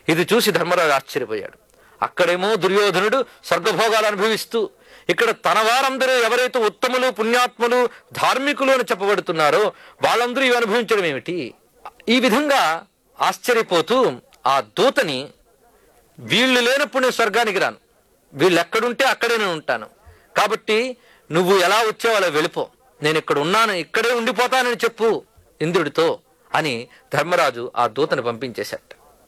ఇది చూసి ధర్మరాజు ఆశ్చర్యపోయాడు అక్కడేమో దుర్యోధనుడు స్వర్గభోగాలు అనుభవిస్తూ ఇక్కడ తన వారందరూ ఎవరైతే ఉత్తములు పుణ్యాత్ములు ధార్మికులు అని చెప్పబడుతున్నారో వాళ్ళందరూ ఇవి అనుభవించడం ఏమిటి ఈ విధంగా ఆశ్చర్యపోతూ ఆ దూతని వీళ్ళు లేనప్పుడు నేను స్వర్గానికి రాను వీళ్ళు ఎక్కడుంటే అక్కడే నేను ఉంటాను కాబట్టి నువ్వు ఎలా వచ్చావు అలా వెళ్ళిపో నేను ఇక్కడ ఉన్నాను ఇక్కడే ఉండిపోతానని చెప్పు ఇంద్రుడితో అని ధర్మరాజు ఆ దూతని పంపించేశాట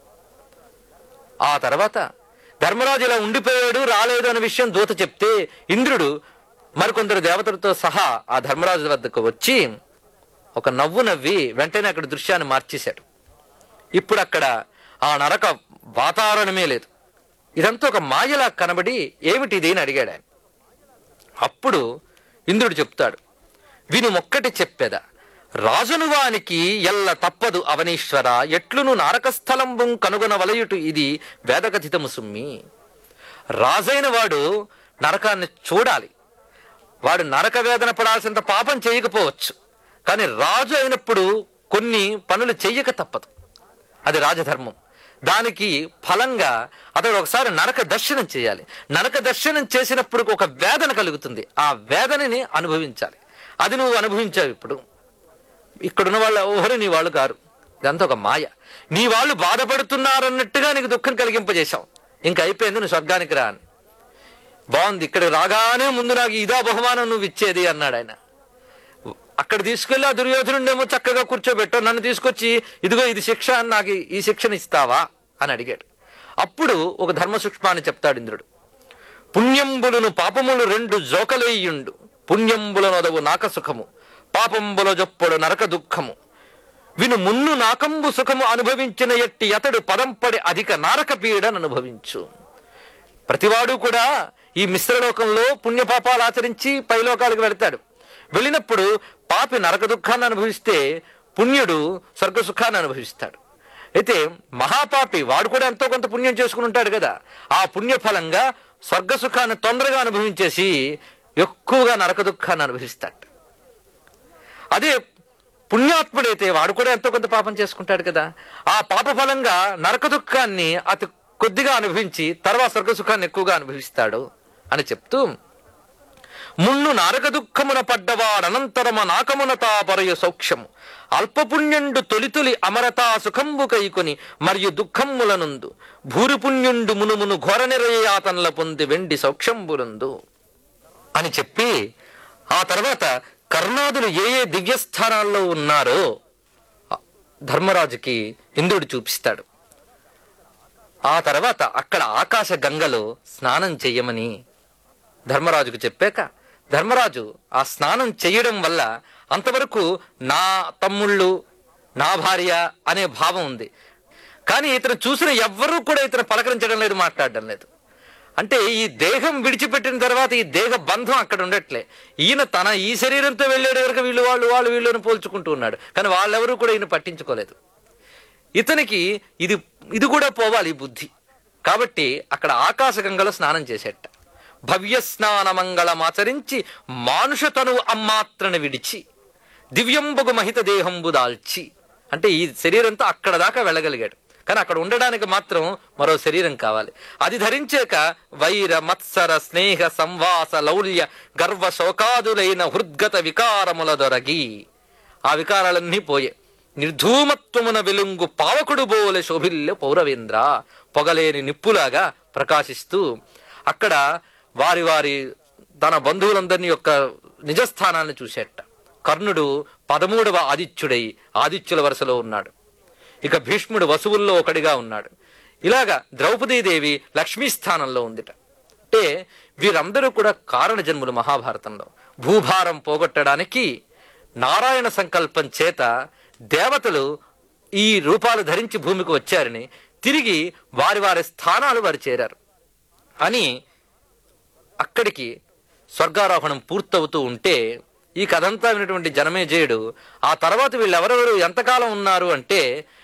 ఆ తర్వాత ధర్మరాజు ఇలా ఉండిపోయాడు రాలేదు అనే విషయం దూత చెప్తే ఇంద్రుడు మరికొందరు దేవతలతో సహా ఆ ధర్మరాజు వద్దకు వచ్చి ఒక నవ్వు నవ్వి వెంటనే అక్కడ దృశ్యాన్ని మార్చేశాడు ఇప్పుడు అక్కడ ఆ నరక వాతావరణమే లేదు ఇదంతా ఒక మాయలా కనబడి ఏమిటి ఇది అని అడిగాడు ఆయన అప్పుడు ఇంద్రుడు చెప్తాడు విను మొక్కటి చెప్పెద రాజును వానికి ఎల్ల తప్పదు అవనీశ్వర ఎట్లును నారకస్థలంబు కనుగొన వలయుటు ఇది వేదకథితము సుమ్మి రాజైన వాడు నరకాన్ని చూడాలి వాడు నరక వేదన పడాల్సినంత పాపం చేయకపోవచ్చు కానీ రాజు అయినప్పుడు కొన్ని పనులు చెయ్యక తప్పదు అది రాజధర్మం దానికి ఫలంగా అతడు ఒకసారి నరక దర్శనం చేయాలి నరక దర్శనం చేసినప్పుడు ఒక వేదన కలుగుతుంది ఆ వేదనని అనుభవించాలి అది నువ్వు అనుభవించావు ఇప్పుడు ఇక్కడున్న వాళ్ళు ఎవరు నీ వాళ్ళు కారు ఇదంతా ఒక మాయ నీ వాళ్ళు బాధపడుతున్నారన్నట్టుగా నీకు దుఃఖం కలిగింపజేశావు ఇంక అయిపోయింది నువ్వు స్వర్గానికి రా అని బాగుంది ఇక్కడ రాగానే ముందు నాకు ఇదా బహుమానం నువ్వు ఇచ్చేది అన్నాడు ఆయన అక్కడ తీసుకెళ్ళి ఆ దుర్యోధనుడేమో చక్కగా కూర్చోబెట్టావు నన్ను తీసుకొచ్చి ఇదిగో ఇది శిక్ష అని నాకు ఈ శిక్షణ ఇస్తావా అని అడిగాడు అప్పుడు ఒక ధర్మ సూక్ష్మాన్ని చెప్తాడు ఇంద్రుడు పుణ్యంబులను పాపములు రెండు జోకలేయుండు పుణ్యంబుల నొదవు నాక సుఖము పాపంబుల జొప్పుడు నరక దుఃఖము విను మున్ను నాకంబు సుఖము అనుభవించిన ఎట్టి అతడు పదంపడి అధిక నారక పీడను అనుభవించు ప్రతివాడు కూడా ఈ మిశ్రలోకంలో పుణ్యపాపాలు ఆచరించి పైలోకాలకు వెళతాడు వెళ్ళినప్పుడు పాపి నరక దుఃఖాన్ని అనుభవిస్తే పుణ్యుడు స్వర్గ సుఖాన్ని అనుభవిస్తాడు అయితే మహాపాపి వాడు కూడా ఎంతో కొంత పుణ్యం చేసుకుని ఉంటాడు కదా ఆ పుణ్య ఫలంగా స్వర్గ సుఖాన్ని తొందరగా అనుభవించేసి ఎక్కువగా నరక దుఃఖాన్ని అనుభవిస్తాడు అదే పుణ్యాత్ముడైతే వాడు కూడా ఎంతో కొంత పాపం చేసుకుంటాడు కదా ఆ పాప ఫలంగా నరక దుఃఖాన్ని అతి కొద్దిగా అనుభవించి తర్వాత స్వర్గ సుఖాన్ని ఎక్కువగా అనుభవిస్తాడు అని చెప్తూ మున్ను నారక దుఃఖమున పడ్డవాడనంతరమ నాకమున తాపరయ సౌఖ్యము అల్పపుణ్యుండు తొలితొలి అమరతా సుఖంబు కైకొని మరియు దుఃఖములనుందు భూరిపుణ్యుండు మునుమును ఘోర నిరయాతనల పొంది వెండి సౌఖ్యంబులందు అని చెప్పి ఆ తర్వాత కర్ణాదులు ఏ ఏ దివ్యస్థానాల్లో ఉన్నారో ధర్మరాజుకి ఇంద్రుడు చూపిస్తాడు ఆ తర్వాత అక్కడ ఆకాశ గంగలో స్నానం చెయ్యమని ధర్మరాజుకు చెప్పాక ధర్మరాజు ఆ స్నానం చేయడం వల్ల అంతవరకు నా తమ్ముళ్ళు నా భార్య అనే భావం ఉంది కానీ ఇతను చూసిన ఎవ్వరూ కూడా ఇతను పలకరించడం లేదు మాట్లాడడం లేదు అంటే ఈ దేహం విడిచిపెట్టిన తర్వాత ఈ దేహ బంధం అక్కడ ఉండట్లే ఈయన తన ఈ శరీరంతో వెళ్ళేడు వరకు వీళ్ళు వాళ్ళు వాళ్ళు వీళ్ళని పోల్చుకుంటూ ఉన్నాడు కానీ వాళ్ళెవరూ కూడా ఈయన పట్టించుకోలేదు ఇతనికి ఇది ఇది కూడా పోవాలి ఈ బుద్ధి కాబట్టి అక్కడ ఆకాశగంగలో స్నానం చేసేట భవ్య స్నానమంగళమాచరించి మానుష తనువు అమ్మాత్రను విడిచి దివ్యంబుగు మహిత దేహంబు దాల్చి అంటే ఈ శరీరంతో అక్కడ దాకా వెళ్ళగలిగాడు కానీ అక్కడ ఉండడానికి మాత్రం మరో శరీరం కావాలి అది ధరించాక వైర మత్సర స్నేహ సంవాస లౌల్య గర్వ శోకాదులైన హృద్గత వికారముల దొరగి ఆ వికారాలన్నీ పోయే నిర్ధూమత్వమున వెలుంగు పావకుడు బోలె శోభిల్య పౌరవేంద్ర పొగలేని నిప్పులాగా ప్రకాశిస్తూ అక్కడ వారి వారి తన బంధువులందరినీ యొక్క నిజస్థానాన్ని చూసేట కర్ణుడు పదమూడవ ఆదిత్యుడై ఆదిత్యుల వరుసలో ఉన్నాడు ఇక భీష్ముడు వసువుల్లో ఒకడిగా ఉన్నాడు ఇలాగా ద్రౌపదీదేవి లక్ష్మీ స్థానంలో ఉందిట అంటే వీరందరూ కూడా కారణ జన్ములు మహాభారతంలో భూభారం పోగొట్టడానికి నారాయణ సంకల్పం చేత దేవతలు ఈ రూపాలు ధరించి భూమికి వచ్చారని తిరిగి వారి వారి స్థానాలు వారు చేరారు అని అక్కడికి స్వర్గారోహణం పూర్తవుతూ ఉంటే ఈ కథంతా వినటువంటి జనమేజయుడు ఆ తర్వాత వీళ్ళు ఎవరెవరు ఎంతకాలం ఉన్నారు అంటే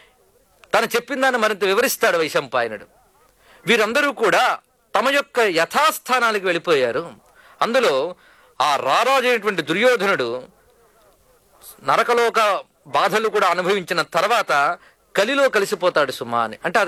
తను చెప్పిన దాన్ని మరింత వివరిస్తాడు వైశంపాయనుడు వీరందరూ కూడా తమ యొక్క యథాస్థానాలకు వెళ్ళిపోయారు అందులో ఆ రారాజు అయినటువంటి దుర్యోధనుడు నరకలోక బాధలు కూడా అనుభవించిన తర్వాత కలిలో కలిసిపోతాడు సుమా అని అంటే